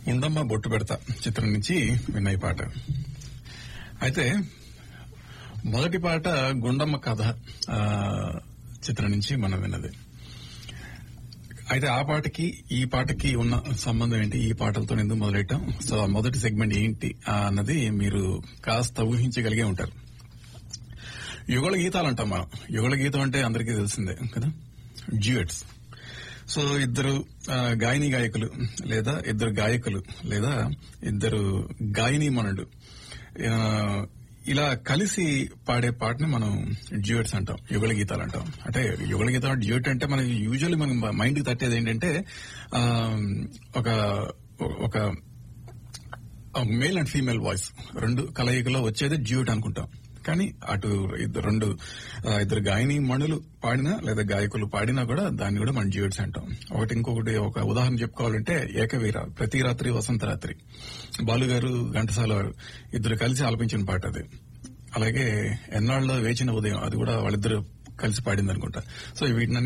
ఉండమ్మ బొట్టు పెడతా చిత్రం నుంచి విన్న ఈ పాట అయితే మొదటి పాట గుండమ్మ కథ ఆ, చిత్రం నుంచి మనం విన్నది అయితే ఆ పాటకి ఈ పాటకి ఉన్న సంబంధం ఏంటి ఈ పాటలతో ఎందుకు మొదలెట్టాం సో ఆ మొదటి సెగ్మెంట్ ఏంటి ఆ అన్నది మీరు కాస్త ఊహించగలిగే ఉంటారు యుగళ గీతాలు అంటాం మనం యుగళ గీతం అంటే అందరికీ తెలిసిందే కదా డ్యూయట్స్ సో ఇద్దరు ఆ, గాయని గాయకులు లేదా ఇద్దరు గాయకులు లేదా ఇద్దరు గాయని మనుడు ఆ, ఇలా కలిసి పాడే పాటని మనం డ్యూయట్స్ అంటాం యుగళ గీతాలు అంటాం అంటే యుగళ గీతం డ్యూయట్ అంటే మనకి యూజువల్లీ మన మైండ్ కి తట్టేది ఏంటంటే ఆ, ఒక ఒక మేల్ అండ్ ఫీమేల్ వాయిస్ రెండు కలయికలో వచ్చేది డ్యూట్ అనుకుంటాం కానీ అటు ఇద్దరు రెండు ఆ, ఇద్దరు గాయని మణులు పాడినా లేదా గాయకులు పాడినా కూడా దాన్ని కూడా మనం డ్యూట్స్ అంటాం ఒకటి ఇంకొకటి ఒక ఉదాహరణ చెప్పుకోవాలంటే ఏకవీర ప్రతి రాత్రి వసంత రాత్రి బాలుగారు ఘంటసాల వారు ఇద్దరు కలిసి ఆలపించిన పాట అది అలాగే ఎన్నాళ్ళలో వేచిన ఉదయం అది కూడా వాళ్ళిద్దరు కలిసి పాడింది అనుకుంటా సో వీటిని